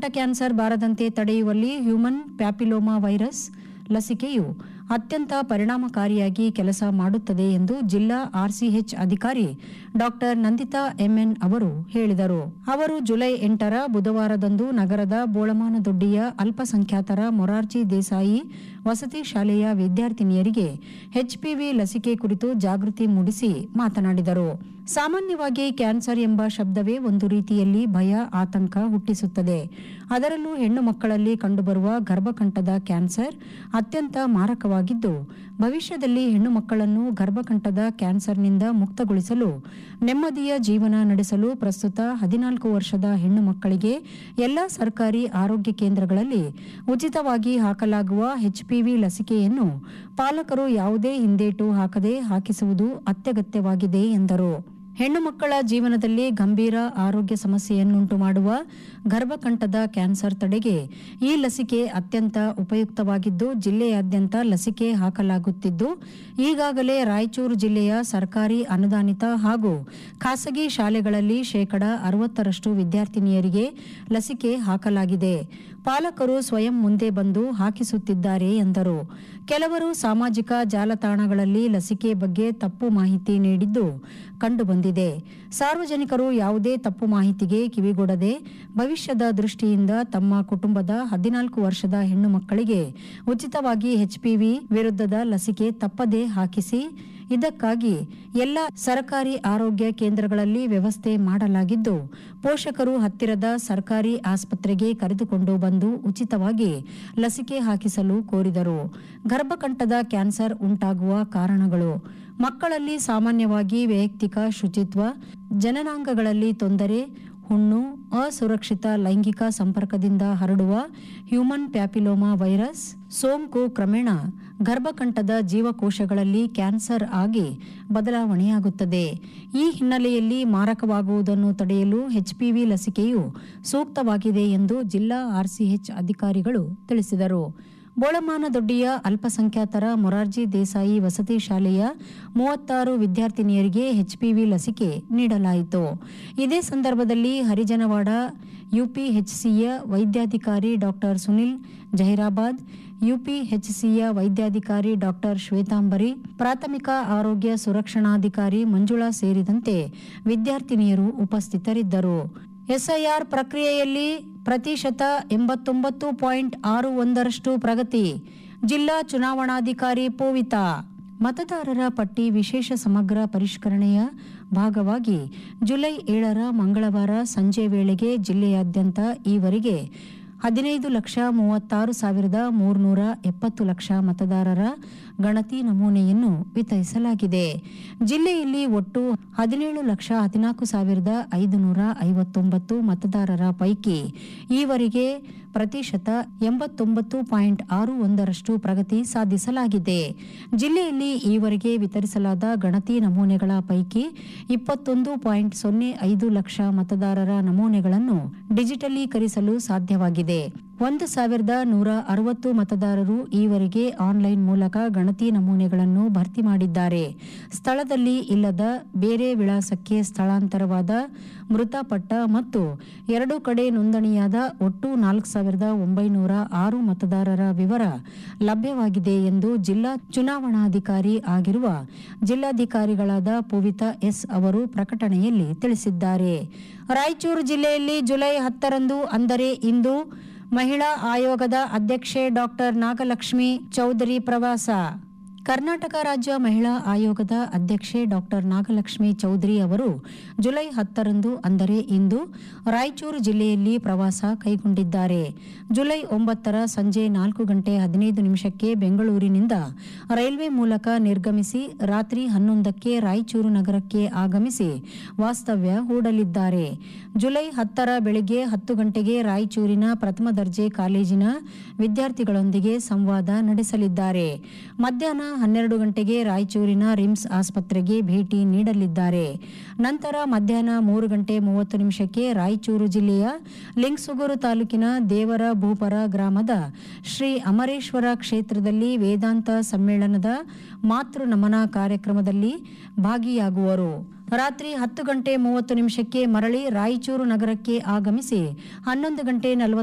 cancer ಬಾರದಂತೆ ತಡೆಯುವಲ್ಲಿ human papilloma virus ಲಸಿಕೆಯು ಅತ್ಯಂತ ಪರಿಣಾಮಕಾರಿಯಾಗಿ ಕೆಲಸ ಮಾಡುತ್ತದೆ ಎಂದು ಜಿಲ್ಲಾ ಆರ್ಸಿಎಚ್ ಅಧಿಕಾರಿ ಡಾಕ್ಟರ್ ನಂದಿತಾ ಎಂಎನ್ ಅವರು ಹೇಳಿದರು ಅವರು ಜುಲೈ ಎಂಟರ ಬುಧವಾರದಂದು ನಗರದ ಬೋಳಮಾನದೊಡ್ಡಿಯ ಅಲ್ಪಸಂಖ್ಯಾತರ ಮೊರಾರ್ಜಿ ದೇಸಾಯಿ ವಸತಿ ಶಾಲೆಯ ವಿದ್ಯಾರ್ಥಿನಿಯರಿಗೆ ಎಚ್ಪಿವಿ ಲಸಿಕೆ ಕುರಿತು ಜಾಗೃತಿ ಮೂಡಿಸಿ ಮಾತನಾಡಿದರು ಸಾಮಾನ್ಯವಾಗಿ ಕ್ಯಾನ್ಸರ್ ಎಂಬ ಶಬ್ದವೇ ಒಂದು ರೀತಿಯಲ್ಲಿ ಭಯ ಆತಂಕ ಹುಟ್ಟಿಸುತ್ತದೆ ಅದರಲ್ಲೂ ಹೆಣ್ಣು ಮಕ್ಕಳಲ್ಲಿ ಕಂಡುಬರುವ ಗರ್ಭಕಂಠದ ಕ್ಯಾನ್ಸರ್ ಅತ್ಯಂತ ಮಾರಕವಾಗಿದ್ದು ಭವಿಷ್ಯದಲ್ಲಿ ಹೆಣ್ಣು ಮಕ್ಕಳನ್ನು ಗರ್ಭಕಂಠದ ಕ್ಯಾನ್ಸರ್ನಿಂದ ಮುಕ್ತಗೊಳಿಸಲು ನೆಮ್ಮದಿಯ ಜೀವನ ನಡೆಸಲು ಪ್ರಸ್ತುತ ಹದಿನಾಲ್ಕು ವರ್ಷದ ಹೆಣ್ಣು ಮಕ್ಕಳಿಗೆ ಎಲ್ಲ ಸರ್ಕಾರಿ ಆರೋಗ್ಯ ಕೇಂದ್ರಗಳಲ್ಲಿ ಉಚಿತವಾಗಿ ಹಾಕಲಾಗುವ ಎಚ್ಪಿವಿ ಲಸಿಕೆಯನ್ನು ಪಾಲಕರು ಯಾವುದೇ ಹಿಂದೇಟು ಹಾಕದೆ ಹಾಕಿಸುವುದು ಅತ್ಯಗತ್ಯವಾಗಿದೆ ಎಂದರು ಹೆಣ್ಣು ಮಕ್ಕಳ ಜೀವನದಲ್ಲಿ ಗಂಭೀರ ಆರೋಗ್ಯ ಸಮಸ್ಯೆಯನ್ನುಂಟು ಮಾಡುವ ಗರ್ಭಕಂಠದ ಕ್ಯಾನ್ಸರ್ ತಡೆಗೆ ಈ ಲಸಿಕೆ ಅತ್ಯಂತ ಉಪಯುಕ್ತವಾಗಿದ್ದು ಜಿಲ್ಲೆಯಾದ್ಯಂತ ಲಸಿಕೆ ಹಾಕಲಾಗುತ್ತಿದ್ದು ಈಗಾಗಲೇ ರಾಯಚೂರು ಜಿಲ್ಲೆಯ ಸರ್ಕಾರಿ ಅನುದಾನಿತ ಹಾಗೂ ಖಾಸಗಿ ಶಾಲೆಗಳಲ್ಲಿ ಶೇಕಡ ಅರವತ್ತರಷ್ಟು ವಿದ್ಯಾರ್ಥಿನಿಯರಿಗೆ ಲಸಿಕೆ ಹಾಕಲಾಗಿದೆ ಪಾಲಕರು ಸ್ವಯಂ ಮುಂದೆ ಬಂದು ಹಾಕಿಸುತ್ತಿದ್ದಾರೆ ಎಂದರು ಕೆಲವರು ಸಾಮಾಜಿಕ ಜಾಲತಾಣಗಳಲ್ಲಿ ಲಸಿಕೆ ಬಗ್ಗೆ ತಪ್ಪು ಮಾಹಿತಿ ನೀಡಿದ್ದು ಕಂಡುಬಂದಿದೆ ಸಾರ್ವಜನಿಕರು ಯಾವುದೇ ತಪ್ಪು ಮಾಹಿತಿಗೆ ಕಿವಿಗೊಡದೆ ಭವಿಷ್ಯದ ದೃಷ್ಟಿಯಿಂದ ತಮ್ಮ ಕುಟುಂಬದ ಹದಿನಾಲ್ಕು ವರ್ಷದ ಹೆಣ್ಣು ಮಕ್ಕಳಿಗೆ ಉಚಿತವಾಗಿ ಎಚ್ಪಿವಿ ವಿರುದ್ಧದ ಲಸಿಕೆ ತಪ್ಪದೇ ಹಾಕಿಸಿ ಇದಕ್ಕಾಗಿ ಎಲ್ಲ ಸರ್ಕಾರಿ ಆರೋಗ್ಯ ಕೇಂದ್ರಗಳಲ್ಲಿ ವ್ಯವಸ್ಥೆ ಮಾಡಲಾಗಿದ್ದು ಪೋಷಕರು ಹತ್ತಿರದ ಸರ್ಕಾರಿ ಆಸ್ಪತ್ರೆಗೆ ಕರೆದುಕೊಂಡು ಬಂದು ಉಚಿತವಾಗಿ ಲಸಿಕೆ ಹಾಕಿಸಲು ಕೋರಿದರು ಗರ್ಭಕಂಠದ ಕ್ಯಾನ್ಸರ್ ಉಂಟಾಗುವ ಕಾರಣಗಳು ಮಕ್ಕಳಲ್ಲಿ ಸಾಮಾನ್ಯವಾಗಿ ವೈಯಕ್ತಿಕ ಶುಚಿತ್ವ ಜನನಾಂಗಗಳಲ್ಲಿ ತೊಂದರೆ ಹುಣ್ಣು ಅಸುರಕ್ಷಿತ ಲೈಂಗಿಕ ಸಂಪರ್ಕದಿಂದ ಹರಡುವ ಹ್ಯೂಮನ್ ಪ್ಯಾಪಿಲೋಮಾ ವೈರಸ್ ಸೋಂಕು ಕ್ರಮೇಣ ಗರ್ಭಕಂಠದ ಜೀವಕೋಶಗಳಲ್ಲಿ ಕ್ಯಾನ್ಸರ್ ಆಗಿ ಬದಲಾವಣೆಯಾಗುತ್ತದೆ ಈ ಹಿನ್ನೆಲೆಯಲ್ಲಿ ಮಾರಕವಾಗುವುದನ್ನು ತಡೆಯಲು ಎಚ್ಪಿವಿ ಲಸಿಕೆಯು ಸೂಕ್ತವಾಗಿದೆ ಎಂದು ಜಿಲ್ಲಾ ಆರ್ಸಿಎಚ್ ಅಧಿಕಾರಿಗಳು ತಿಳಿಸಿದರು ಬೋಳಮಾನದೊಡ್ಡಿಯ ಅಲ್ಪಸಂಖ್ಯಾತರ ಮೊರಾರ್ಜಿ ದೇಸಾಯಿ ವಸತಿ ಶಾಲೆಯ ಮೂವತ್ತಾರು ವಿದ್ಯಾರ್ಥಿನಿಯರಿಗೆ ಎಚ್ಪಿವಿ ಲಸಿಕೆ ನೀಡಲಾಯಿತು ಇದೇ ಸಂದರ್ಭದಲ್ಲಿ ಹರಿಜನವಾಡ ಯುಪಿಎಚ್ಸಿಯ ವೈದ್ಯಾಧಿಕಾರಿ ಡಾಕ್ಟರ್ ಸುನಿಲ್ ಜಹೀರಾಬಾದ್ ಯುಪಿಎಚ್ಸಿಯ ವೈದ್ಯಾಧಿಕಾರಿ ಡಾಕ್ಟರ್ ಶ್ವೇತಾಂಬರಿ ಪ್ರಾಥಮಿಕ ಆರೋಗ್ಯ ಸುರಕ್ಷಣಾಧಿಕಾರಿ ಮಂಜುಳಾ ಸೇರಿದಂತೆ ವಿದ್ಯಾರ್ಥಿನಿಯರು ಉಪಸ್ಥಿತರಿದ್ದರು ಎಸ್ಐಆರ್ ಪ್ರಕ್ರಿಯೆಯಲ್ಲಿ ಪ್ರತಿಶತ ಎಂಬತ್ತೊಂಬತ್ತು ಪಾಯಿಂಟ್ ಆರು ಒಂದರಷ್ಟು ಪ್ರಗತಿ ಜಿಲ್ಲಾ ಚುನಾವಣಾಧಿಕಾರಿ ಪೂವಿತಾ ಮತದಾರರ ಪಟ್ಟಿ ವಿಶೇಷ ಸಮಗ್ರ ಪರಿಷ್ಕರಣೆಯ ಭಾಗವಾಗಿ ಜುಲೈ ಏಳರ ಮಂಗಳವಾರ ಸಂಜೆ ವೇಳೆಗೆ ಜಿಲ್ಲೆಯಾದ್ಯಂತ ಈವರೆಗೆ ಹದಿನೈದು ಲಕ್ಷ ಮೂವತ್ತಾರು ಸಾವಿರದ ಮೂರ್ನೂರ ಎಪ್ಪತ್ತು ಲಕ್ಷ ಮತದಾರರ ಗಣತಿ ನಮೂನೆಯನ್ನು ವಿತರಿಸಲಾಗಿದೆ ಜಿಲ್ಲೆಯಲ್ಲಿ ಒಟ್ಟು ಹದಿನೇಳು ಲಕ್ಷ ಹದಿನಾಲ್ಕು ಸಾವಿರದ ಐದುನೂರ ಐವತ್ತೊಂಬತ್ತು ಮತದಾರರ ಪೈಕಿ ಈವರೆಗೆ ಪ್ರತಿಶತ ಎಂಬತ್ತೊಂಬತ್ತು ಪಾಯಿಂಟ್ ಆರು ಒಂದರಷ್ಟು ಪ್ರಗತಿ ಸಾಧಿಸಲಾಗಿದೆ ಜಿಲ್ಲೆಯಲ್ಲಿ ಈವರೆಗೆ ವಿತರಿಸಲಾದ ಗಣತಿ ನಮೂನೆಗಳ ಪೈಕಿ ಇಪ್ಪತ್ತೊಂದು ಪಾಯಿಂಟ್ ಸೊನ್ನೆ ಐದು ಲಕ್ಷ ಮತದಾರರ ನಮೂನೆಗಳನ್ನು ಡಿಜಿಟಲೀಕರಿಸಲು ಸಾಧ್ಯವಾಗಿದೆ ಒಂದು ಸಾವಿರದ ನೂರ ಅರವತ್ತು ಮತದಾರರು ಈವರೆಗೆ ಆನ್ಲೈನ್ ಮೂಲಕ ಗಣತಿ ನಮೂನೆಗಳನ್ನು ಭರ್ತಿ ಮಾಡಿದ್ದಾರೆ ಸ್ಥಳದಲ್ಲಿ ಇಲ್ಲದ ಬೇರೆ ವಿಳಾಸಕ್ಕೆ ಸ್ಥಳಾಂತರವಾದ ಮೃತಪಟ್ಟ ಮತ್ತು ಎರಡು ಕಡೆ ನೋಂದಣಿಯಾದ ಒಟ್ಟು ನಾಲ್ಕು ಸಾವಿರದ ಒಂಬೈನೂರ ಆರು ಮತದಾರರ ವಿವರ ಲಭ್ಯವಾಗಿದೆ ಎಂದು ಜಿಲ್ಲಾ ಚುನಾವಣಾಧಿಕಾರಿ ಆಗಿರುವ ಜಿಲ್ಲಾಧಿಕಾರಿಗಳಾದ ಪೂವಿತಾ ಎಸ್ ಅವರು ಪ್ರಕಟಣೆಯಲ್ಲಿ ತಿಳಿಸಿದ್ದಾರೆ ರಾಯಚೂರು ಜಿಲ್ಲೆಯಲ್ಲಿ ಜುಲೈ ಹತ್ತರಂದು ಅಂದರೆ ಇಂದು ಮಹಿಳಾ ಆಯೋಗದ ಅಧ್ಯಕ್ಷೆ ಡಾಕ್ಟರ್ ನಾಗಲಕ್ಷ್ಮಿ ಚೌಧರಿ ಪ್ರವಾಸ ಕರ್ನಾಟಕ ರಾಜ್ಯ ಮಹಿಳಾ ಆಯೋಗದ ಅಧ್ಯಕ್ಷೆ ಡಾಕ್ಟರ್ ನಾಗಲಕ್ಷ್ಮಿ ಚೌಧರಿ ಅವರು ಜುಲೈ ಹತ್ತರಂದು ಅಂದರೆ ಇಂದು ರಾಯಚೂರು ಜಿಲ್ಲೆಯಲ್ಲಿ ಪ್ರವಾಸ ಕೈಗೊಂಡಿದ್ದಾರೆ ಜುಲೈ ಒಂಬತ್ತರ ಸಂಜೆ ನಾಲ್ಕು ಗಂಟೆ ಹದಿನೈದು ನಿಮಿಷಕ್ಕೆ ಬೆಂಗಳೂರಿನಿಂದ ರೈಲ್ವೆ ಮೂಲಕ ನಿರ್ಗಮಿಸಿ ರಾತ್ರಿ ಹನ್ನೊಂದಕ್ಕೆ ರಾಯಚೂರು ನಗರಕ್ಕೆ ಆಗಮಿಸಿ ವಾಸ್ತವ್ಯ ಹೂಡಲಿದ್ದಾರೆ ಜುಲೈ ಹತ್ತರ ಬೆಳಗ್ಗೆ ಹತ್ತು ಗಂಟೆಗೆ ರಾಯಚೂರಿನ ಪ್ರಥಮ ದರ್ಜೆ ಕಾಲೇಜಿನ ವಿದ್ಯಾರ್ಥಿಗಳೊಂದಿಗೆ ಸಂವಾದ ನಡೆಸಲಿದ್ದಾರೆ ಮಧ್ಯಾಹ್ನ ಹನ್ನೆರಡು ಗಂಟೆಗೆ ರಾಯಚೂರಿನ ರಿಮ್ಸ್ ಆಸ್ಪತ್ರೆಗೆ ಭೇಟಿ ನೀಡಲಿದ್ದಾರೆ ನಂತರ ಮಧ್ಯಾಹ್ನ ಮೂರು ಗಂಟೆ ಮೂವತ್ತು ನಿಮಿಷಕ್ಕೆ ರಾಯಚೂರು ಜಿಲ್ಲೆಯ ಲಿಂಗ್ಸುಗೂರು ತಾಲೂಕಿನ ದೇವರ ಭೂಪರ ಗ್ರಾಮದ ಶ್ರೀ ಅಮರೇಶ್ವರ ಕ್ಷೇತ್ರದಲ್ಲಿ ವೇದಾಂತ ಸಮ್ಮೇಳನದ ಮಾತೃ ನಮನ ಕಾರ್ಯಕ್ರಮದಲ್ಲಿ ಭಾಗಿಯಾಗುವರು ರಾತ್ರಿ ಹತ್ತು ಗಂಟೆ ಮೂವತ್ತು ನಿಮಿಷಕ್ಕೆ ಮರಳಿ ರಾಯಚೂರು ನಗರಕ್ಕೆ ಆಗಮಿಸಿ ಹನ್ನೊಂದು ಗಂಟೆ ನಲವತ್ತು